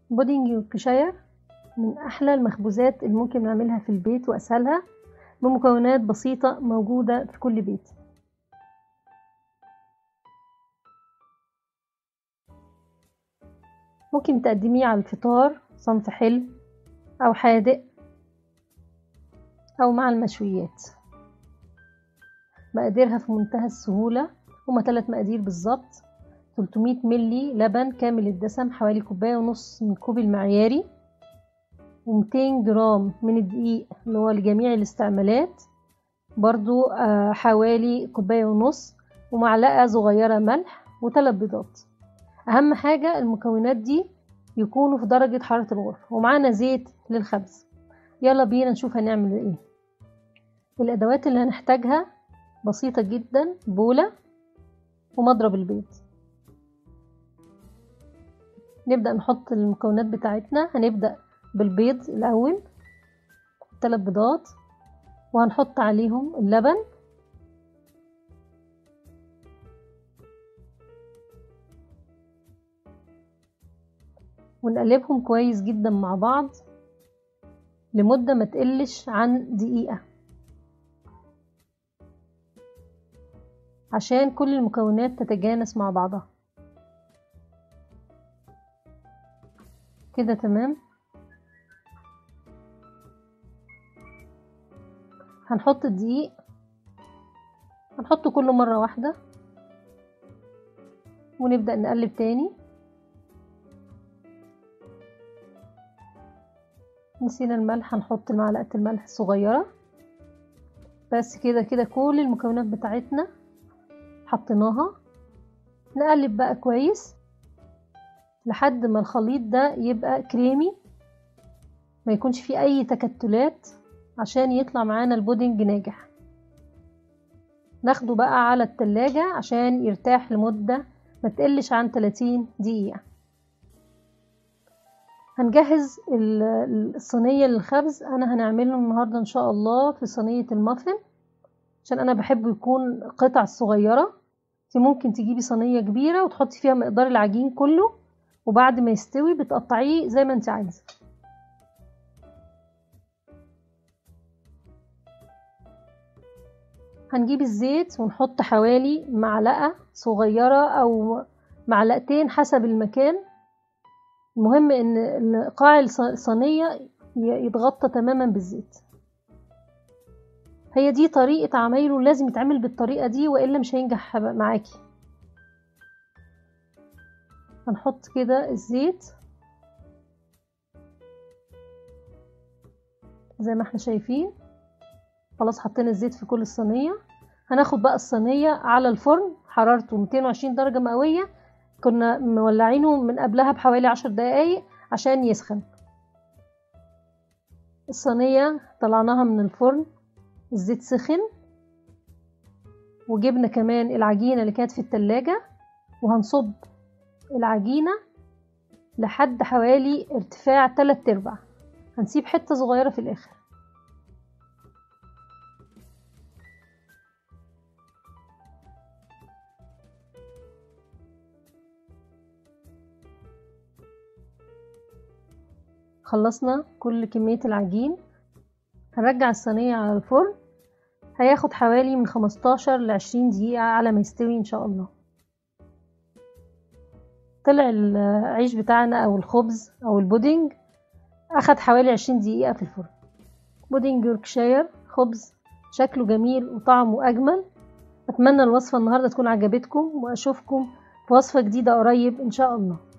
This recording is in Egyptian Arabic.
بودنج يوركشاير من أحلى المخبوزات اللي ممكن نعملها في البيت وأسهلها بمكونات بسيطة موجودة في كل بيت ممكن تقدميه على الفطار صنف حلو أو حادق أو مع المشويات مقاديرها في منتهى السهولة هما تلات مقادير بالظبط 300 ملي لبن كامل الدسم حوالي كوباية ونص من كوب المعياري ومتين جرام من الدقيق اللي هو لجميع الاستعمالات برضو آه حوالي كوباية ونص ومعلقة صغيرة ملح وثلاث بيضات أهم حاجة المكونات دي يكونوا في درجة حرارة الغرفة ومعانا زيت للخبز يلا بينا نشوف هنعمل ايه الأدوات اللي هنحتاجها بسيطة جدا بولة ومضرب البيض نبدأ نحط المكونات بتاعتنا هنبدأ بالبيض الأول ثلاث بيضات وهنحط عليهم اللبن ونقلبهم كويس جدا مع بعض لمدة ما تقلش عن دقيقة عشان كل المكونات تتجانس مع بعضها كده تمام هنحط الدقيق هنحطه كله مرة واحدة ونبدأ نقلب تاني نسينا الملح هنحط معلقة الملح الصغيرة بس كده كده كل المكونات بتاعتنا حطيناها نقلب بقى كويس لحد ما الخليط ده يبقى كريمي ما يكونش فيه اي تكتلات عشان يطلع معانا البودنج ناجح ناخده بقى على التلاجة عشان يرتاح لمدة ما تقلش عن 30 دقيقة هنجهز الصينية للخبز انا هنعمله النهاردة ان شاء الله في صينية المافن عشان انا بحبه يكون قطع صغيرة انت ممكن تجيبي صينية كبيرة وتحطي فيها مقدار العجين كله وبعد ما يستوي بتقطعيه زي ما انت عايزة هنجيب الزيت ونحط حوالي معلقة صغيرة او معلقتين حسب المكان المهم ان قاع الصينية يتغطى تماما بالزيت هي دي طريقة عمايله لازم يتعمل بالطريقة دي وإلا مش هينجح معاكي هنحط كده الزيت زي ما احنا شايفين خلاص حطينا الزيت في كل الصينية هناخد بقى الصينية على الفرن حرارته 220 درجة مئوية كنا مولعينه من قبلها بحوالي عشر دقايق عشان يسخن الصينية طلعناها من الفرن الزيت سخن وجبنا كمان العجينة اللي كانت في التلاجة وهنصب العجينة لحد حوالي ارتفاع تلات ارباع هنسيب حتة صغيرة في الاخر خلصنا كل كمية العجين هنرجع الصينية على الفرن هياخد حوالي من خمستاشر لعشرين دقيقة على ما يستوي ان شاء الله طلع العيش بتاعنا او الخبز او البودنج اخد حوالي عشرين دقيقة في الفرن بودنج يوركشاير خبز شكله جميل وطعمه اجمل اتمنى الوصفة النهاردة تكون عجبتكم واشوفكم في وصفة جديدة قريب ان شاء الله